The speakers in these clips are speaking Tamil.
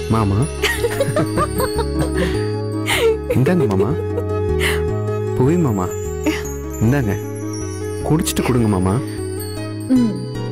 மாமா இந்தாங்க மாமா புவி மாமா இந்தாங்க குடிச்சிட்டு கொடுங்க மாமா ம்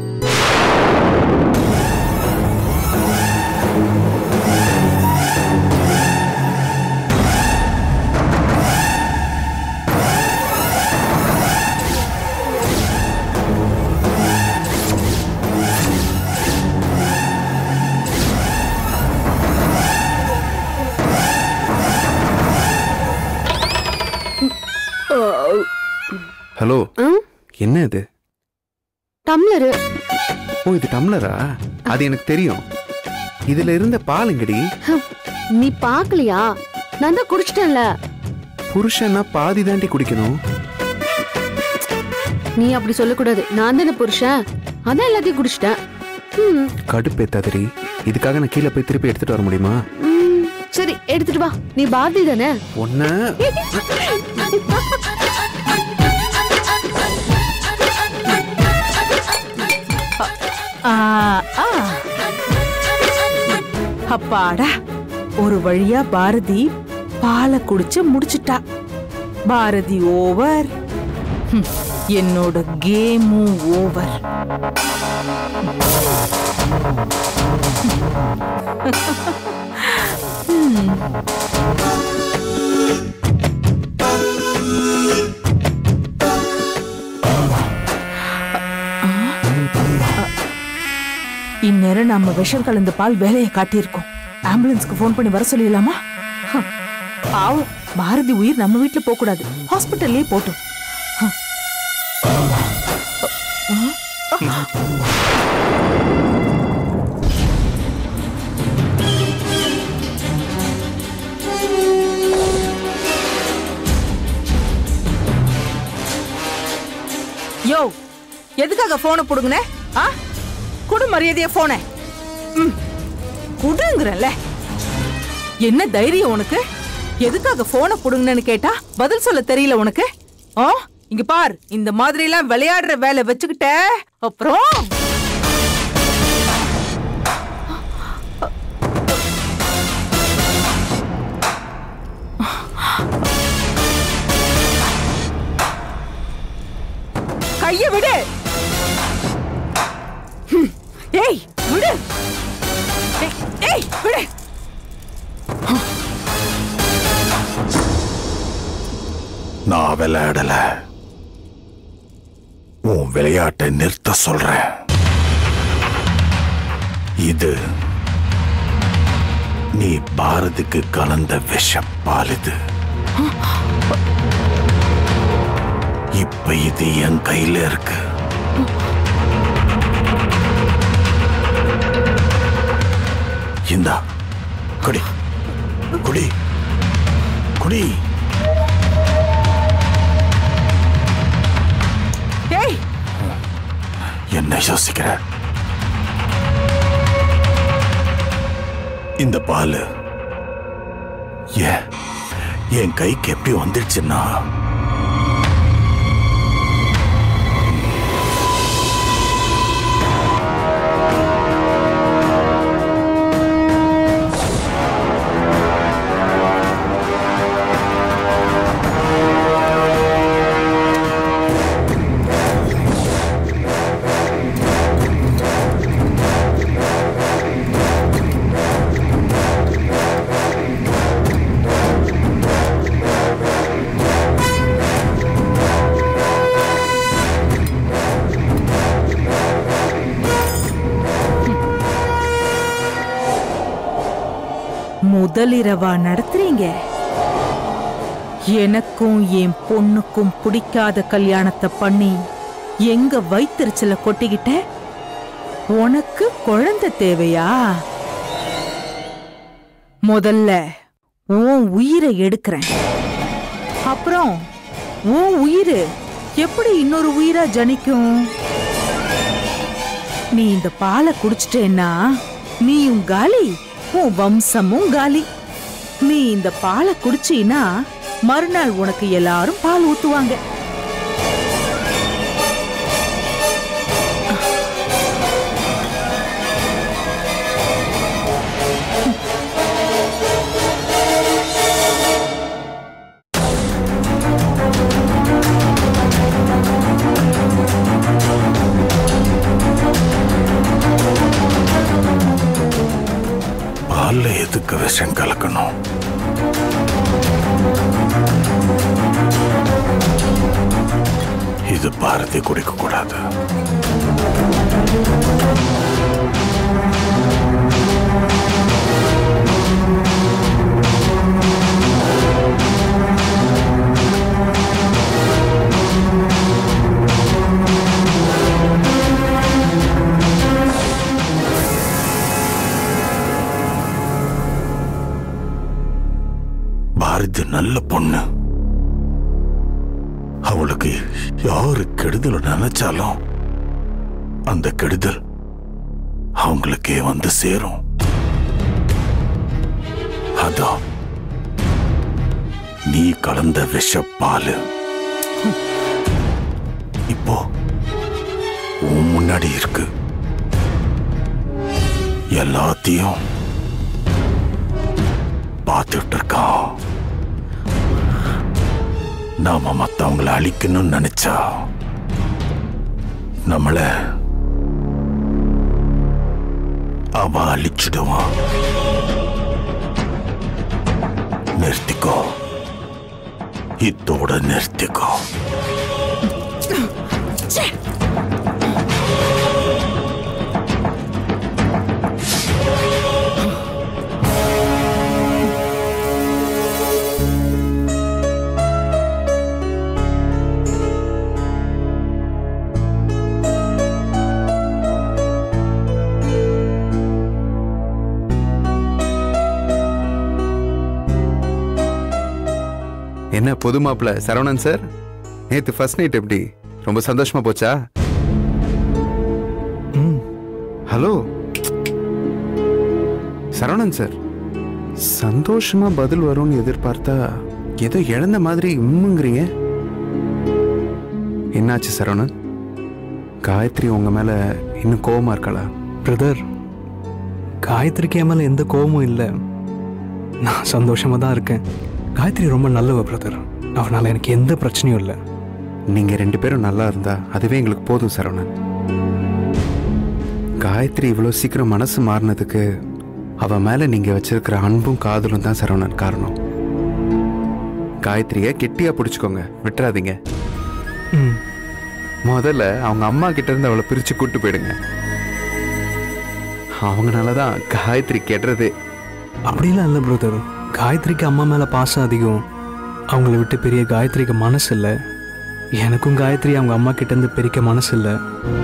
ஹலோ ம்? என்ன இது டம்ளரு ஓ இது டம்ளரா அது எனக்கு தெரியும் இதுல இருந்த பாலுங்கடி நீ பாக்கலையா நான் தான் குடிச்சிட்டேன்ல புருஷன்னா பாதி தாண்டி குடிக்கணும் நீ அப்படி சொல்லக்கூடாது நான் தானே புருஷன் அதான் எல்லாத்தையும் குடிச்சிட்டேன் ம், கடுப்பேத்தாதடி இதுக்காக நான் கீழே போய் திருப்பி எடுத்துட்டு வர முடியுமா ம், சரி எடுத்துட்டு வா நீ பாரதி தானே ஒன்ன ஆ, ஆ. அப்பாடா ஒரு வழியா பாரதி பாலை குடிச்சு முடிச்சிட்டா பாரதி ஓவர் ஹம், என்னோட கேமும் ஓவர் இந்நேரம் நம்ம விஷம் கலந்த பால் வேலையை காட்டியிருக்கோம் ஆம்புலன்ஸ்க்கு ஃபோன் பண்ணி வர சொல்லிடலாமா ஹம், பாவம் பாரதி உயிர் நம்ம வீட்ல போக கூடாது ஹாஸ்பிட்டல்லே போட்டும் ஹம். யோ எதுக்காக போனை புடுங்கின ஆ குடு மரியாதைய போனை ம் குடுங்கறல என்ன தைரியம் உனக்கு எதுக்காக போனை புடுங்கினு கேட்டா பதில் சொல்ல தெரியல உனக்கு ஆ இங்க பார் இந்த மாதிரி எல்லாம் விளையாடுற வேலை வச்சுக்கிட்ட அப்புறம் கைய விடு ஹம், ஏய் விடு ஏய், ஏய் விடு நான் விளையாடல உன் விளையாட்டை நிறுத்த சொல்றேன் இது நீ பாரதிக்கு கலந்த விஷப்பால் இது இப்ப இது என் கையில இருக்கு இந்தா குடி குடி குடி ஏய் என்ன யோசிக்கிற இந்த பால் ஏன் என் கைக்கு எப்படி வந்துடுச்சுன்னா முதலிரவா நடத்துறீங்க எனக்கும் என் பொண்ணுக்கும் பிடிக்காத கல்யாணத்தை பண்ணி எங்க வயிற்றுச்சல கொட்டிக்கிட்ட உனக்கு குழந்தை தேவையா முதல்ல உன் உயிரை எடுக்கிறேன் அப்புறம் உன் உயிர் எப்படி இன்னொரு உயிரா ஜனிக்கும் நீ இந்த பாலை குடிச்சிட்டேன்னா நீயும் காலி உன் வம்சமும் காலி நீ இந்த பாலை குடிச்சீன்னா மறுநாள் உனக்கு எல்லாரும் பால் ஊத்துவாங்க விஷம் கலக்கணும் இது பாரதி குடிக்க கூடாது பாரதி நல்ல பொண்ணு அவளுக்கு யாரு கெடுதல் நினைச்சாலும் அந்த கெடுதல் அவங்களுக்கே வந்து சேரும் அதான் நீ கலந்த விஷப்பாலு இப்போ உன் முன்னாடி இருக்கு எல்லாத்தையும் பார்த்துட்டு இருக்கான் நாம மத்தவங்கள அழிக்கணும்னு நினைச்சா நம்மள அவன் அழிச்சிடுவான் நிறுத்திக்கோ இத்தோட நிறுத்திக்கோ என்ன புது மாப்பிள்ள சரவணன் சார் நேத்து ஃபர்ஸ்ட் நைட் எப்படி ரொம்ப சந்தோஷமா போச்சா ம் ஹலோ சரவணன் சார் சந்தோஷமா பதில் வரும்னு எதிர்பார்த்தா ஏதோ இழந்த மாதிரி உம்முங்கிறீங்க என்னாச்சு சரவணன் காயத்ரி உங்க மேல இன்னும் கோவமா இருக்காளா பிரதர் காயத்ரிக்கு என் மேலே எந்த கோபமும் இல்லை நான் சந்தோஷமாக தான் இருக்கேன் காயத்ரி ரொம்ப நல்லவ பிரதர் அவனால் எனக்கு எந்த பிரச்சனையும் இல்லை நீங்க ரெண்டு பேரும் நல்லா இருந்தா அதுவே எங்களுக்கு போதும் சரவணன் காயத்ரி இவ்வளோ சீக்கிரம் மனசு மாறினதுக்கு அவ மேல நீங்க வச்சிருக்கிற அன்பும் காதலும் தான் சரவணன் காரணம் காயத்ரியை கெட்டியா பிடிச்சுக்கோங்க விட்டுறாதீங்க ம் முதல்ல அவங்க அம்மா கிட்ட இருந்து அவளை பிரிச்சு கூட்டு போயிடுங்க அவங்கனால தான் காயத்ரி கெடுறதே அப்படிலாம் இல்லை பிரதர் காயத்ரிக்கு அம்மா மேலே பாசம் அதிகம் அவங்கள விட்டு பெரிய காயத்ரிக்கு மனசு இல்லை எனக்கும் காயத்ரி அவங்க அம்மா கிட்டேருந்து பிரிக்க மனசு இல்லை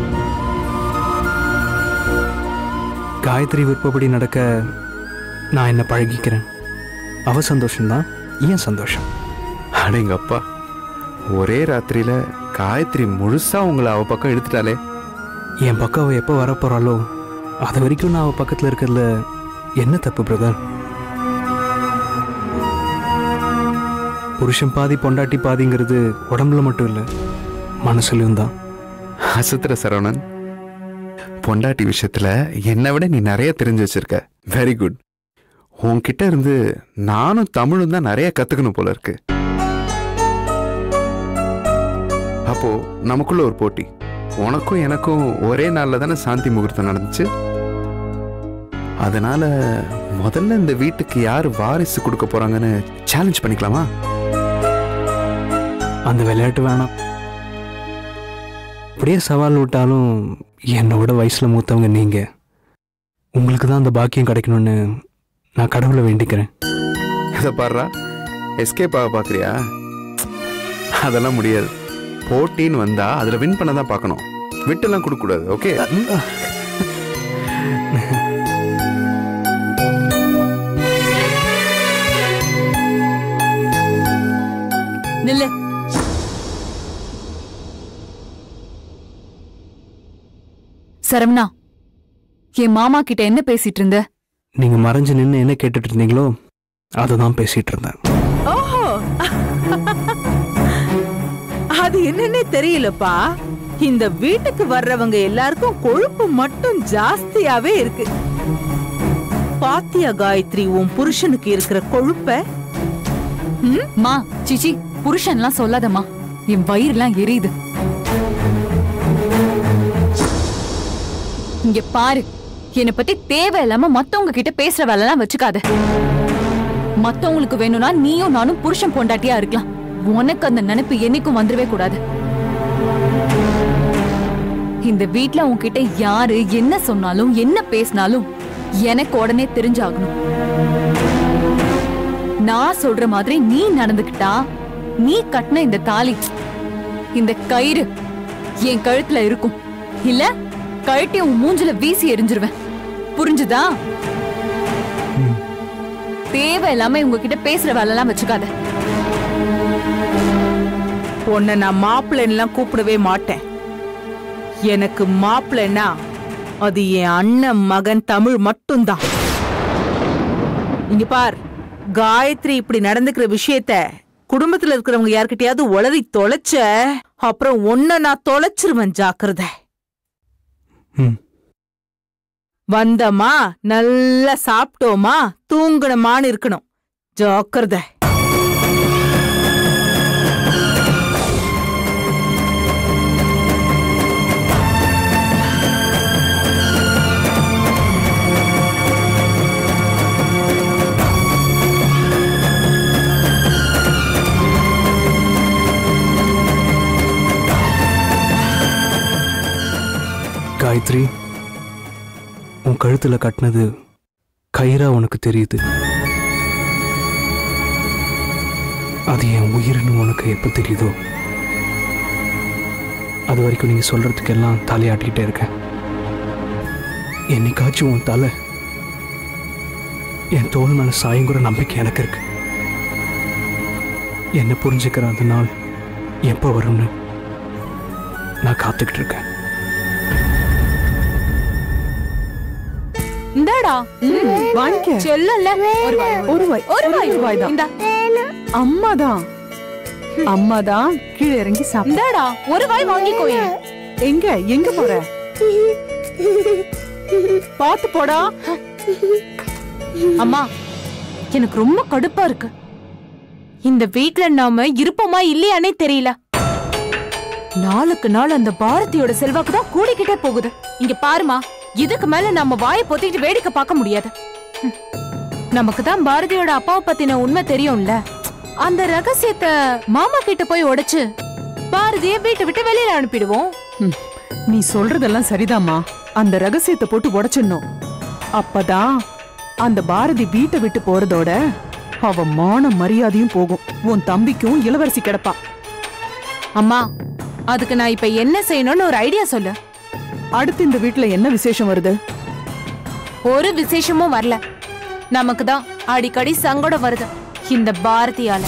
காயத்ரி விருப்பப்படி நடக்க நான் என்ன பழகிக்கிறேன் அவ சந்தோஷம்தான் ஏன் சந்தோஷம் அடேங்க அப்பா ஒரே ராத்திரியில காயத்ரி முழுசா உங்களை அவ பக்கம் எடுத்துட்டாலே என் பக்கம் அவள் எப்போ வரப்போகிறாளோ அது வரைக்கும் நான் அவள் பக்கத்தில் இருக்கிறதுல என்ன தப்பு பிரதர் புருஷன் பாதி பொண்டாட்டி பாதிங்கிறது உடம்புல மட்டும் இல்லை மனசுலையும் தான் அசுத்திர சரவணன் பொண்டாட்டி விஷயத்துல என்னை விட நீ நிறைய தெரிஞ்சு வச்சிருக்க வெரி குட் உன்கிட்ட இருந்து நானும் தமிழும் தான் நிறைய கத்துக்கணும் போல இருக்கு அப்போ நமக்குள்ள ஒரு போட்டி உனக்கும் எனக்கும் ஒரே நாள்ல தானே சாந்தி முகூர்த்தம் நடந்துச்சு அதனால முதல்ல இந்த வீட்டுக்கு யார் வாரிசு கொடுக்க போறாங்கன்னு சேலஞ்ச் பண்ணிக்கலாமா அந்த விளையாட்டு வேணாம் அப்படியே சவால் விட்டாலும் என்னோட வயசில் மூத்தவங்க நீங்கள் உங்களுக்கு தான் அந்த பாக்கியம் கிடைக்கணும்னு நான் கடவுளை வேண்டிக்கிறேன் இதை பாடுறா எஸ்கேப் ஆக பார்க்குறியா அதெல்லாம் முடியாது போட்டின்னு வந்தா அதுல வின் பண்ண தான் பார்க்கணும் விட்டுலாம் கொடுக்கக்கூடாது ஓகே நில்லு சரவணா என் மாமா கிட்ட என்ன பேசிட்டு இருந்த நீங்கள் மறைஞ்சு நின்று என்ன கேட்டுட்டு இருந்தீங்களோ அதை தான் பேசிகிட்டு இருந்தேன் ஓஹோ அது என்னன்னே தெரியலப்பா இந்த வீட்டுக்கு வர்றவங்க எல்லாருக்கும் கொழுப்பு மட்டும் ஜாஸ்தியாவே இருக்கு பாத்தியா காயத்ரி உன் புருஷனுக்கு இருக்கிற கொழுப்ப மா சிச்சி புருஷன்லாம் சொல்லாதம்மா என் வயிறுலாம் எரியுது இங்க பாரு என்னை பத்தி தேவையில்லாம மத்தவங்க கிட்ட பேசுற வேலைலாம் வச்சுக்காத மத்தவங்களுக்கு வேணும்னா நீயும் நானும் புருஷன் பொண்டாட்டியா இருக்கலாம் உனக்கு அந்த நினைப்பு என்னைக்கும் வந்துடவே கூடாது இந்த வீட்ல உன்கிட்ட யாரு என்ன சொன்னாலும் என்ன பேசினாலும் எனக்கு உடனே தெரிஞ்சாகணும் நான் சொல்ற மாதிரி நீ நடந்துக்கிட்டா நீ கட்டின இந்த தாலி இந்த கயிறு என் கழுத்துல இருக்கும் இல்ல கழட்டி உன் மூஞ்சில வீசி எரிஞ்சிருவேன் புரிஞ்சுதா தேவையில்லாம உங்ககிட்ட பேசுற வேலை எல்லாம் வச்சுக்காத உன்னை நான் மாப்பிள்ளைன்னுலாம் கூப்பிடவே மாட்டேன் எனக்கு மாப்பிள்ளைன்னா அது என் அண்ணன் மகன் தமிழ் மட்டும்தான் இங்க பார் காயத்ரி இப்படி நடந்துக்கிற விஷயத்த குடும்பத்துல இருக்கிறவங்க யார்கிட்டயாவது உளறி தொலைச்ச அப்புறம் உன்னை நான் தொலைச்சிருவேன் ஜாக்கிரதை ம் வந்தமா நல்லா சாப்பிட்டோமா தூங்கணுமான்னு இருக்கணும் ஜாக்கிரதை காயத்ரி உன் கழுத்துல கட்டினது கயிறா உனக்கு தெரியுது அது என் உயிர்னு உனக்கு எப்போ தெரியுதோ அது வரைக்கும் நீங்க சொல்றதுக்கெல்லாம் தலையாட்டிக்கிட்டே இருக்கேன் என்னைக்காச்சும் உன் தலை என் தோல் மேல சாயங்குற நம்பிக்கை எனக்கு இருக்கு என்ன புரிஞ்சுக்கிற அந்த நாள் எப்போ வரும்னு நான் காத்துக்கிட்டு இருக்கேன் இந்தாடா வாங்கிக்க செல்லல ஒரு வாய் ஒரு வாய் ஒரு வாய் வாய் தான் இந்தா அம்மாதான் அம்மாதான் கீழே இறங்கி சாப்பிட இந்தாடா ஒரு வாய் வாங்கிக்கோயே எங்க எங்க போற பாத்து போடா அம்மா எனக்கு ரொம்ப கடுப்பா இருக்கு இந்த வீட்ல நாம இருப்போமா இல்லையானே தெரியல நாளுக்கு நாள் அந்த பாரதியோட செல்வாக்கு தான் கூடிக்கிட்டே போகுது இங்க பாருமா இதுக்கு மேல நம்ம வாயை பொத்திக்கிட்டு வேடிக்கை பார்க்க முடியாது ஹம். நமக்கு தான் பாரதியோட அப்பாவை பத்தின உண்மை தெரியும்ல அந்த ரகசியத்தை மாமா கிட்ட போய் உடைச்சு பாரதிய வீட்டை விட்டு வெளியில அனுப்பிடுவோம் ம், நீ சொல்றதெல்லாம் சரிதாம்மா அந்த ரகசியத்தை போட்டு உடைச்சிடணும் அப்பதான் அந்த பாரதி வீட்டை விட்டு போறதோட அவ மான மரியாதையும் போகும் உன் தம்பிக்கும் இளவரசி கிடப்பா அம்மா அதுக்கு நான் இப்ப என்ன செய்யணும்னு ஒரு ஐடியா சொல்லு அடுத்து இந்த வீட்ல என்ன விசேஷம் வருது ஒரு விசேஷமும் வரல நமக்கு தான் அடிக்கடி சங்கடம் வருது இந்த பாரதியால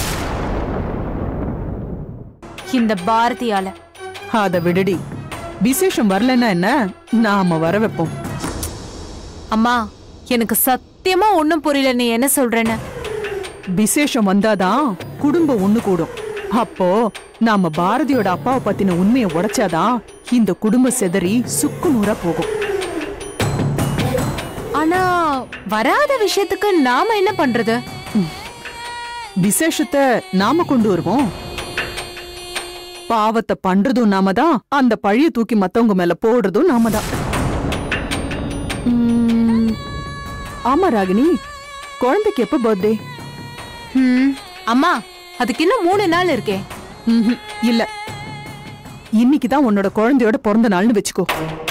இந்த பாரதியால அத விடுடி விசேஷம் வரலன்னா என்ன நாம வர வைப்போம் அம்மா எனக்கு சத்தியமா ஒண்ணும் புரியல நீ என்ன சொல்றேன்னு விசேஷம் வந்தாதான் குடும்பம் ஒண்ணு கூடும் அப்போ நாம பாரதியோட அப்பாவை பத்தின உண்மையை உடைச்சாதான் இந்த குடும்பம் செதறி சுக்கு நூறா போகும் ஆனா வராத விஷயத்துக்கு நாம என்ன பண்றது விசேஷத்தை நாம கொண்டு வருவோம் பாவத்தை பண்றதும் நாம தான் அந்த பழிய தூக்கி மத்தவங்க மேல போடுறதும் நாம தான் உம், ஆமா ராகினி குழந்தைக்கு எப்ப பர்த்டே ஹம், அம்மா அதுக்கு இன்னும் மூணு நாள் இருக்கே இல்ல இன்னைக்கு தான் உன்னோட குழந்தையோட பிறந்த நாள்னு வச்சுக்கோ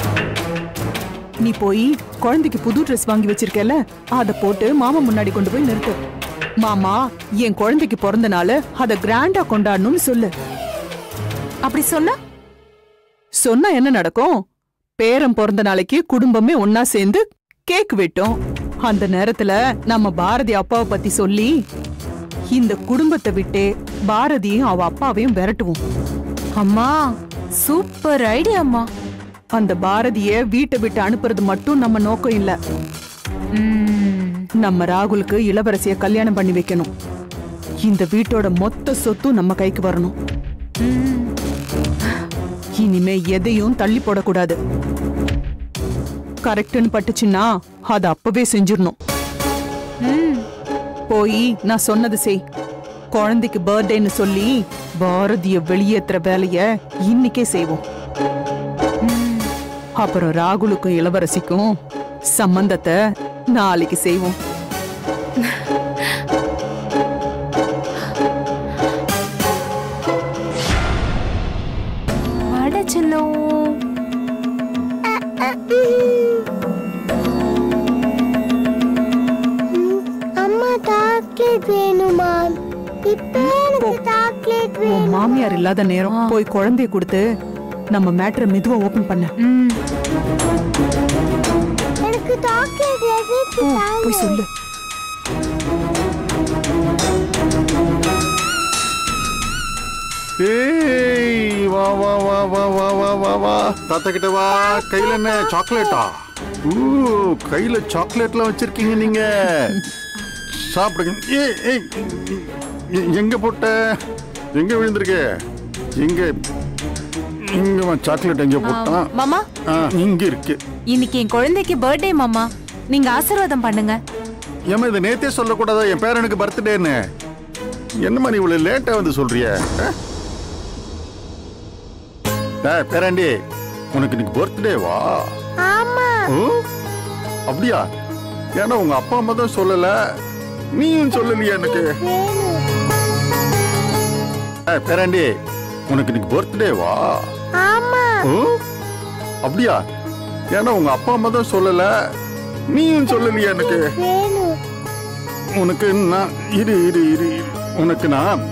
நீ போய் குழந்தைக்கு புது ட்ரெஸ் வாங்கி வச்சிருக்கல அத போட்டு மாமா முன்னாடி கொண்டு போய் நிறுத்து மாமா என் குழந்தைக்கு பிறந்த நாள் அத கிராண்டா கொண்டாடணும்னு சொல்லு அப்படி சொன்னா சொன்னா என்ன நடக்கும் பேரன் பிறந்த நாளைக்கு குடும்பமே ஒன்னா சேர்ந்து கேக் வெட்டும் அந்த நேரத்துல நம்ம பாரதி அப்பாவை பத்தி சொல்லி இந்த குடும்பத்தை விட்டு பாரதியும் அவ அப்பாவையும் விரட்டுவோம் அம்மா சூப்பர் ஐடியா அம்மா அந்த பாரதிய வீட்டை விட்டு அனுப்புறது மட்டும் நம்ம நோக்கம் இல்ல ம், நம்ம ராகுலுக்கு இளவரசிய கல்யாணம் பண்ணி வைக்கணும் இந்த வீட்டோட மொத்த சொத்தும் நம்ம கைக்கு வரணும் ம். இனிமே எதையும் தள்ளி போடக்கூடாது கரெக்ட்னு பட்டுச்சுன்னா அது அப்பவே செஞ்சிடணும் ம். போய் நான் சொன்னது செய் குழந்தைக்கு பர்த்டேன்னு சொல்லி பாரதிய வெளியேத்துற வேலைய இன்னைக்கே செய்வோம் அப்புறம் ராகுலுக்கும் இளவரசிக்கும் சம்பந்தத்தை நாளைக்கு செய்வோம் உன் மாமியார் இல்லாத நேரம் போய் குழந்தைய கொடுத்து நம்ம மேட்ரை மெதுவா ஓபன் பண்ண எனக்கு சாக்லேட் போய் சொல்லு ஏய் வா வா வா வா வா வா வா வா தாத்தா கிட்ட வா கையில என்ன சாக்லேட்டா ஊ கையில சாக்லேட்லாம் வச்சிருக்கீங்க நீங்க சாப்பிடுங்க ஏய் ஏய் எ- எங்க போட்ட எங்க விழுந்திருக்கு எங்க இங்க சாக்லேட் எங்க போட்டான் மாமா ஆ, இங்க இருக்கு இன்னைக்கு என் குழந்தைக்கு பர்த்டே மாமா நீங்க ஆசீர்வாதம் பண்ணுங்க ஏமா இதை நேத்தே சொல்லக்கூடாதா என் பேரனுக்கு பர்த்டேன்னு என்னம்மா நீ இவ்வளவு லேட்டா வந்து சொல்றிய ஆ? டேய், பேராண்டி உனக்கு இன்னைக்கு பர்த்டேவா ஆமா ஓ அப்படியா ஏன்னா உங்க அப்பா அம்மா தான் சொல்லல நீயும் சொல்லலையா எனக்கு டேய், பேராண்டி உனக்கு இன்னைக்கு பர்த்டேவா ஆமா ஓ அப்படியா ஏன்னா உங்க அப்பா அம்மா தான் சொல்லல நீயும் சொல்லலையா எனக்கு வேணும் உனக்கு நான் இரு இரு இரு இரு. உனக்கு நான்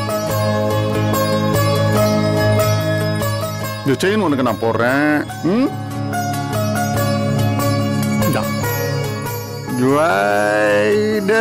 இந்த செயின் உனக்கு நான் போடுறேன் ம்? இந்தா. Friday.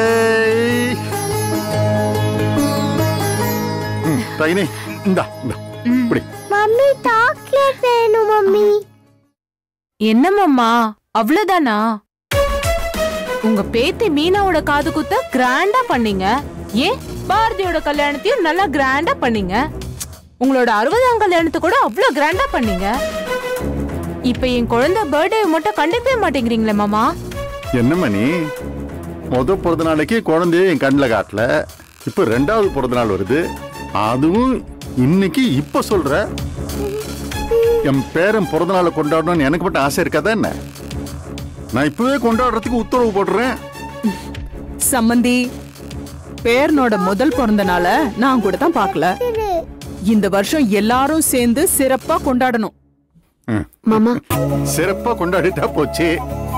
ம், ரைனி இந்தா இந்தா இப்படி மம்மி சாக்லேட் வேணும் மம்மி என்ன மாமா அவ்வளவுதானா உங்க பேத்தி மீனாவோட காது குத்த கிராண்டா பண்ணீங்க ஏன் பாரதியோட கல்யாணத்தையும் நல்லா கிராண்டா பண்ணீங்க உங்களோட அறுபதாம் கல்யாணத்தை கூட அவ்வளவு கிராண்டா பண்ணீங்க இப்ப என் குழந்தை பர்த்டே மட்டும் கண்டுக்கவே மாட்டேங்கிறீங்களே மாமா என்ன மணி முத பிறந்த நாளைக்கு குழந்தைய என் கண்ணில் காட்டல இப்போ ரெண்டாவது பிறந்த நாள் வருது அதுவும் இன்னைக்கு இப்ப சொல்ற என் பேரன் பிறந்த நாளை கொண்டாடணும்னு எனக்கு மட்டும் ஆசை இருக்காதா என்ன நான் இப்பவே கொண்டாடுறதுக்கு உத்தரவு போடுறேன் சம்மந்தி பேரனோட முதல் பிறந்த நாள நான் கூட தான் பார்க்கல இந்த வருஷம் எல்லாரும் சேர்ந்து சிறப்பா கொண்டாடணும் மாமா சிறப்பா கொண்டாடிட்டா போச்சு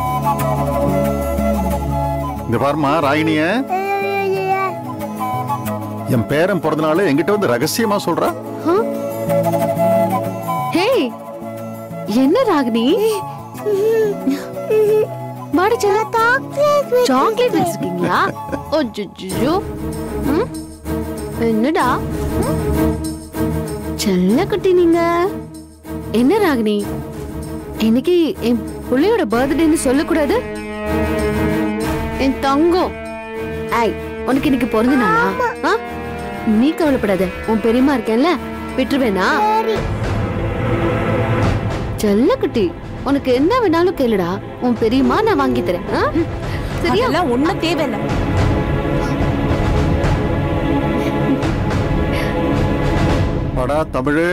இந்த பாருமா ராகினிய என் பேரன் பிறந்த நாள் என்கிட்ட வந்து ரகசியமா சொல்றா ஹே என்ன ராகினி மாடிச்சா சாக்லேட் வச்சிருக்கீங்களா ஓஜோ என்னடா செல்ல குட்டி நீங்க என்ன ராகினி இன்னைக்கு என் புள்ளையோட பர்த்டேன்னு சொல்லக்கூடாது என் தங்கம் ஐ உனக்கு இன்னைக்கு பிறந்த நாளா ஆ? நீ கவலைப்படாத உன் பெரியம்மா இருக்கேன்ல விட்டுருவேனா செல்லக்குட்டி உனக்கு என்ன வேணாலும் கேளுடா உன் பெரியம்மா நான் வாங்கி தரேன் ஆ? சரியா அதெல்லாம் ஒண்ணும் தேவையில்ல படா தமிழு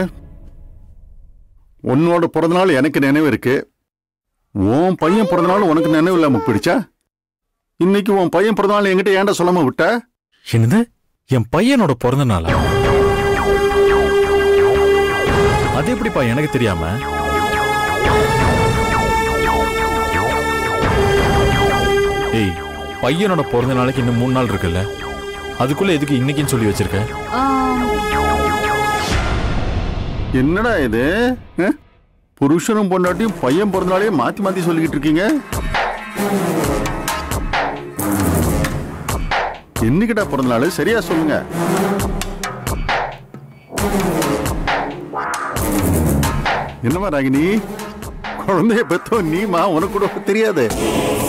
உன்னோட பிறந்த நாள் எனக்கு நினைவு இருக்கு உன் பையன் பிறந்த நாள் உனக்கு நினைவு இல்லாம போயிடுச்சா இன்னைக்கு உன் பையன் பிறந்த நாள் என்கிட்ட ஏன்டா சொல்லாம விட்ட என்னது என் பையனோட பிறந்த நாளா அது எப்படிப்பா எனக்கு தெரியாம ஏய் பையனோட பிறந்த நாளைக்கு இன்னும் மூணு நாள் இருக்குல்ல அதுக்குள்ள எதுக்கு இன்னைக்குன்னு சொல்லி வச்சிருக்க என்னடா இது அஹ்? புருஷனும் பொண்டாட்டியும் பையன் பிறந்த நாளையே மாத்தி மாத்தி சொல்லிக்கிட்டு இருக்கீங்க என்னைக்கிட்டா பிறந்த நாள் சரியா சொல்லுங்க என்னமா ராகினி குழந்தைய பெத்தோ நீமா உனக்கு கூட தெரியாது